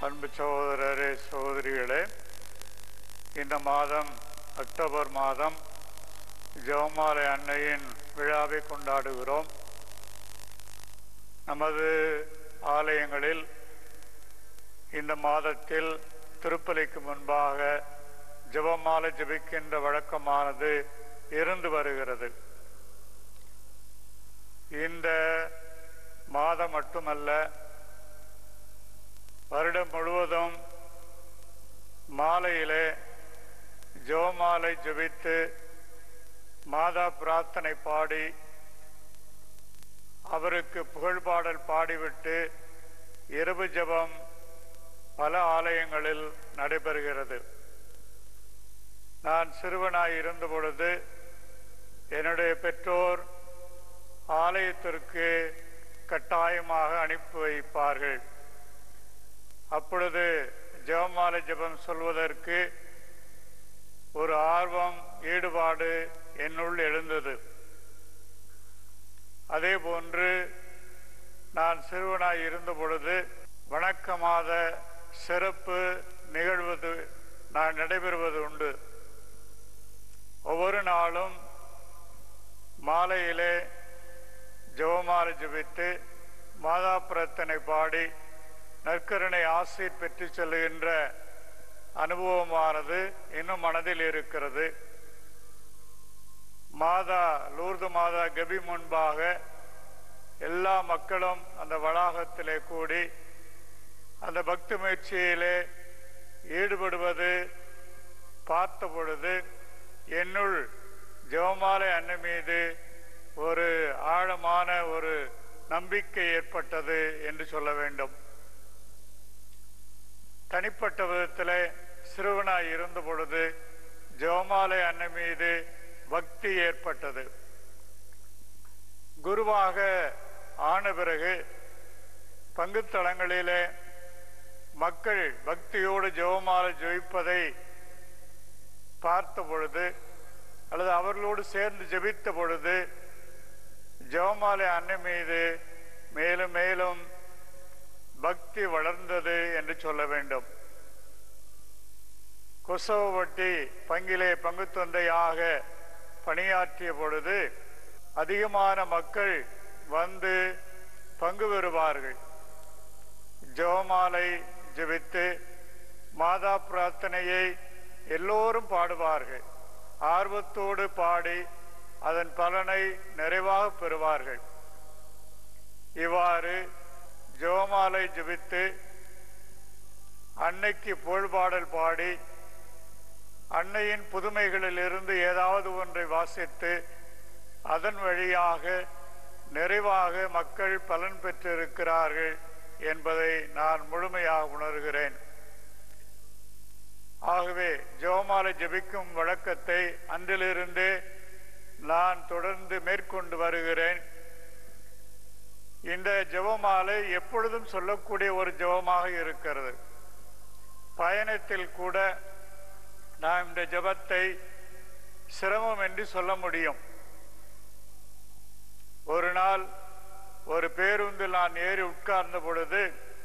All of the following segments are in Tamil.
அன்பு சகோதரரே சகோதரிகளே இந்த மாதம் அக்டோபர் மாதம் ஜெவமாலை அன்னையின் விழாவை கொண்டாடுகிறோம் நமது ஆலயங்களில் இந்த மாதத்தில் திருப்பலிக்கு முன்பாக ஜெபமாலை ஜெபிக்கின்ற வழக்கமானது இருந்து வருகிறது இந்த மாதம் மட்டுமல்ல வருடம் முழுவதும் மாலையிலே ஜெபமாலை ஜெபித்து மாதா பிரார்த்தனை பாடி அவருக்கு புகழ்பாடல் பாடிவிட்டு இரவு ஜெபம் பல ஆலயங்களில் நடைபெறுகிறது நான் சிறுவனாய் இருந்த பொழுது என்னுடைய பெற்றோர் ஆலயத்திற்கு கட்டாயமாக அனுப்பி வைப்பார்கள் அப்பொழுது ஜெபமாலை ஜெபம் சொல்வதற்கு ஒரு ஆர்வம் ஈடுபாடு என்னுள் எழுந்தது அதே போன்று நான் சிறுவனாய் இருந்த பொழுது வணக்க மாத சிறப்பு நிகழ்வது நான் நடைபெறுவது உண்டு ஒவ்வொரு நாளும் மாலையிலே ஜெபமாலை ஜெபித்து மாதா பிரார்த்தனை பாடி நற்கருணை ஆசீர் பெற்று செல்லுகின்ற அனுபவமானது இன்னும் மனதில் இருக்கிறது மாதா லூர்து மாதா கபி முன்பாக எல்லா மக்களும் அந்த வளாகத்திலே கூடி அந்த பக்தி முயற்சியிலே ஈடுபடுவது பார்த்த பொழுது என்னுள் ஜெவமாலை அன்னை மீது ஒரு ஆழமான ஒரு நம்பிக்கை ஏற்பட்டது என்று சொல்ல வேண்டும் தனிப்பட்ட விதத்தில் சிறுவனாய் இருந்த பொழுது ஜெவமாலை அன்னை மீது பக்தி ஏற்பட்டது குருவாக ஆன பிறகு பங்குத்தளங்களிலே மக்கள் பக்தியோடு ஜெபமாலை ஜெயிப்பதை பார்த்த பொழுது அல்லது அவர்களோடு சேர்ந்து ஜெபித்த பொழுது ஜெபமாலை அன்னை மீது மேலும் மேலும் பக்தி வளர்ந்தது என்று சொல்ல வேண்டும் கொசோவட்டி பங்கிலே பங்கு தொந்தையாக பணியாற்றிய பொழுது அதிகமான மக்கள் வந்து பங்கு பெறுவார்கள் ஜெபமாலை ஜெபித்து மாதா பிரார்த்தனையை எல்லோரும் பாடுவார்கள் ஆர்வத்தோடு பாடி அதன் பலனை நிறைவாக பெறுவார்கள் இவ்வாறு ஜெபமாலை ஜெபித்து அன்னைக்கு புகழ்பாடல் பாடி அன்னையின் புதுமைகளில் இருந்து ஏதாவது ஒன்றை வாசித்து அதன் வழியாக நிறைவாக மக்கள் பலன் பெற்றிருக்கிறார்கள் என்பதை நான் முழுமையாக உணர்கிறேன் ஆகவே ஜெபமாலை ஜெபிக்கும் வழக்கத்தை அன்றிலிருந்தே நான் தொடர்ந்து மேற்கொண்டு வருகிறேன் இந்த ஜெபமாலை எப்பொழுதும் சொல்லக்கூடிய ஒரு ஜெபமாக இருக்கிறது பயணத்தில் கூட நாம் இந்த ஜெபத்தை சிரமம் என்று சொல்ல முடியும் ஒரு நாள் ஒரு பேருந்தில் நான் ஏறி உட்கார்ந்த பொழுது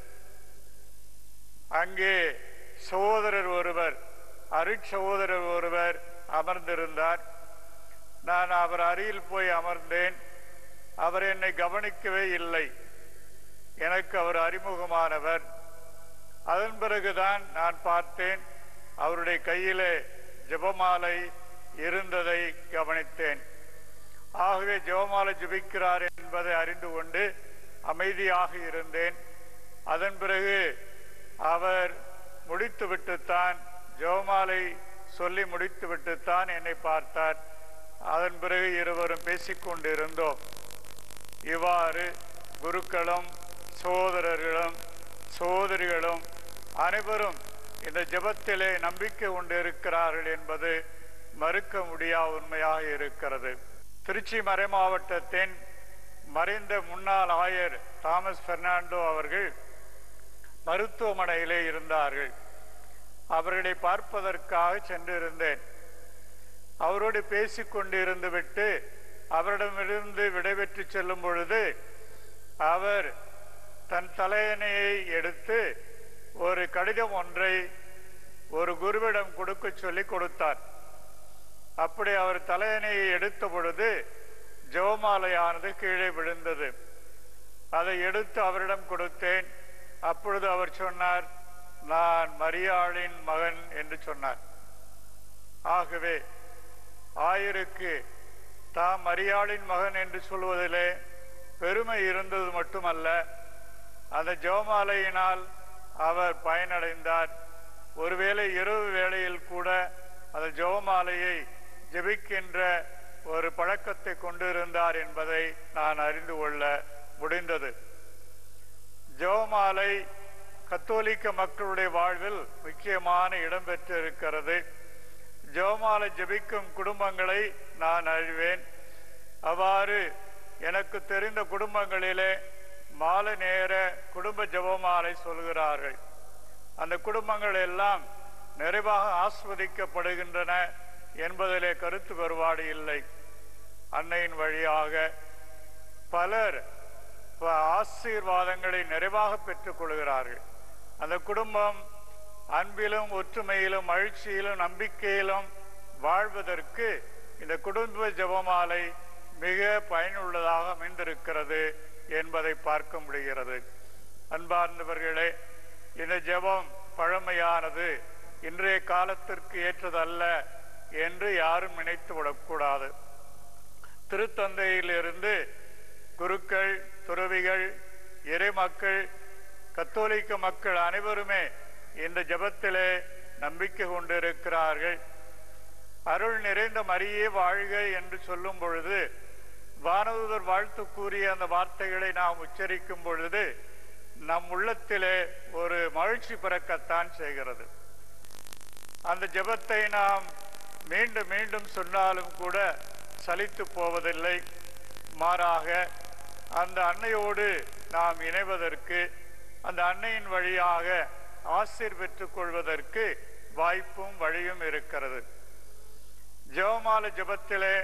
அங்கே சகோதரர் ஒருவர் அருட் சகோதரர் ஒருவர் அமர்ந்திருந்தார் நான் அவர் அருகில் போய் அமர்ந்தேன் அவர் என்னை கவனிக்கவே இல்லை எனக்கு அவர் அறிமுகமானவர் அதன் பிறகுதான் நான் பார்த்தேன் அவருடைய கையிலே ஜெபமாலை இருந்ததை கவனித்தேன் ஆகவே ஜெபமாலை ஜெபிக்கிறார் என்பதை அறிந்து கொண்டு அமைதியாக இருந்தேன் அதன் பிறகு அவர் முடித்துவிட்டுத்தான் ஜெபமாலை சொல்லி முடித்துவிட்டுத்தான் என்னை பார்த்தார் அதன் பிறகு இருவரும் பேசிக்கொண்டு இருந்தோம் இவ்வாறு குருக்களும் சகோதரர்களும் சகோதரிகளும் அனைவரும் இந்த ஜெபத்திலே நம்பிக்கை கொண்டு இருக்கிறார்கள் என்பது மறுக்க முடியா உண்மையாக இருக்கிறது திருச்சி மறை மாவட்டத்தின் மறைந்த முன்னாள் ஆயர் தாமஸ் பெர்னாண்டோ அவர்கள் மருத்துவமனையிலே இருந்தார்கள் அவர்களை பார்ப்பதற்காக சென்றிருந்தேன் அவரோடு பேசிக்கொண்டு இருந்து விட்டு அவரிடமிருந்து விடைபெற்று செல்லும் பொழுது அவர் தன் தலையணையை எடுத்து ஒரு ஒரு கடிதம் ஒன்றை ஒரு குருவிடம் கொடுக்க சொல்லி கொடுத்தார் அப்படி அவர் தலையணையை எடுத்த பொழுது ஜெவமாலையானது கீழே விழுந்தது அதை எடுத்து அவரிடம் கொடுத்தேன் அப்பொழுது அவர் சொன்னார் நான் மரியாளின் மகன் என்று சொன்னார் ஆகவே ஆயருக்கு தாம் மரியாளின் மகன் என்று சொல்வதிலே பெருமை இருந்தது மட்டுமல்ல அந்த ஜெவமாலையினால் அவர் பயனடைந்தார் ஒருவேளை இரவு வேளையில் கூட அந்த ஜெவமாலையை ஜெபிக்கின்ற ஒரு பழக்கத்தை கொண்டிருந்தார் என்பதை நான் அறிந்து கொள்ள முடிந்தது ஜெவமாலை கத்தோலிக்க மக்களுடைய வாழ்வில் முக்கியமான இடம் பெற்றிருக்கிறது ஜெவமாலை ஜெபிக்கும் குடும்பங்களை நான் அறிவேன் அவ்வாறு எனக்கு தெரிந்த குடும்பங்களிலே மாலை நேர குடும்ப ஜெபமாலை சொல்கிறார்கள் அந்த குடும்பங்கள் எல்லாம் நிறைவாக ஆஸ்வதிக்கப்படுகின்றன என்பதிலே கருத்து வேறுபாடு இல்லை அன்னையின் வழியாக பலர் ப- ஆசீர்வாதங்களை நிறைவாக பெற்றுக் கொள்கிறார்கள் அந்த குடும்பம் அன்பிலும் ஒற்றுமையிலும் மகிழ்ச்சியிலும் நம்பிக்கையிலும் வாழ்வதற்கு இந்த குடும்ப ஜெபமாலை மிக பயனுள்ளதாக அமைந்திருக்கிறது என்பதை பார்க்க முடிகிறது அன்பார்ந்தவர்களே இந்த ஜெபம் பழமையானது இன்றைய காலத்திற்கு ஏற்றதல்ல என்று யாரும் நினைத்து விடக்கூடாது திருத்தந்தையிலிருந்து குருக்கள் துறவிகள் இறைமக்கள் கத்தோலிக்க மக்கள் அனைவருமே இந்த ஜெபத்திலே நம்பிக்கை கொண்டிருக்கிறார்கள் அருள் நிறைந்த மரியே வாழ்க என்று சொல்லும் பொழுது வானதூதர் வாழ்த்து கூறிய அந்த வார்த்தைகளை நாம் உச்சரிக்கும் பொழுது நம் உள்ளத்திலே ஒரு மகிழ்ச்சி பிறக்கத்தான் செய்கிறது அந்த ஜெபத்தை நாம் மீண்டும் மீண்டும் சொன்னாலும் கூட சலித்து போவதில்லை மாறாக அந்த அன்னையோடு நாம் இணைவதற்கு அந்த அன்னையின் வழியாக ஆசீர் பெற்றுக் கொள்வதற்கு வாய்ப்பும் வழியும் இருக்கிறது ஜெபமால ஜெபத்திலே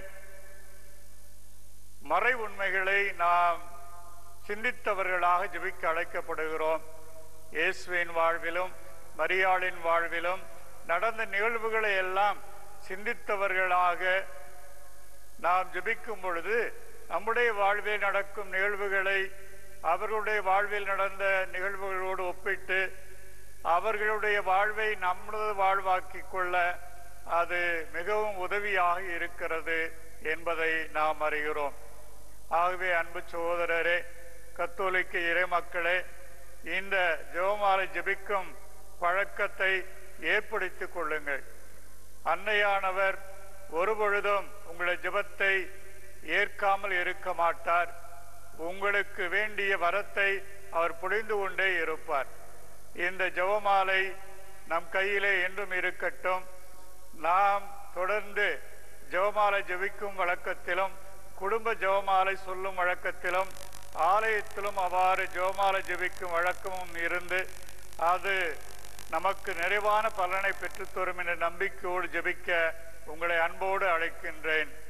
மறை உண்மைகளை நாம் சிந்தித்தவர்களாக ஜெபிக்க அழைக்கப்படுகிறோம் இயேசுவின் வாழ்விலும் மரியாளின் வாழ்விலும் நடந்த நிகழ்வுகளை எல்லாம் சிந்தித்தவர்களாக நாம் ஜெபிக்கும் பொழுது நம்முடைய வாழ்வில் நடக்கும் நிகழ்வுகளை அவர்களுடைய வாழ்வில் நடந்த நிகழ்வுகளோடு ஒப்பிட்டு அவர்களுடைய வாழ்வை நம்மளது வாழ்வாக்கிக் கொள்ள அது மிகவும் உதவியாக இருக்கிறது என்பதை நாம் அறிகிறோம் ஆகவே அன்பு சகோதரரே கத்தோலிக்க இறைமக்களே இந்த ஜெபமாலை ஜெபிக்கும் பழக்கத்தை ஏற்படுத்திக் கொள்ளுங்கள் அன்னையானவர் ஒருபொழுதும் உங்களை ஜெபத்தை ஏற்காமல் இருக்க மாட்டார் உங்களுக்கு வேண்டிய வரத்தை அவர் பொழிந்து கொண்டே இருப்பார் இந்த ஜெபமாலை நம் கையிலே என்றும் இருக்கட்டும் நாம் தொடர்ந்து ஜெபமாலை ஜெபிக்கும் வழக்கத்திலும் குடும்ப ஜெபமாலை சொல்லும் வழக்கத்திலும் ஆலயத்திலும் அவ்வாறு ஜெபமாலை ஜெபிக்கும் வழக்கமும் இருந்து அது நமக்கு நிறைவான பலனை பெற்றுத்தரும் என்ற நம்பிக்கையோடு ஜெபிக்க உங்களை அன்போடு அழைக்கின்றேன்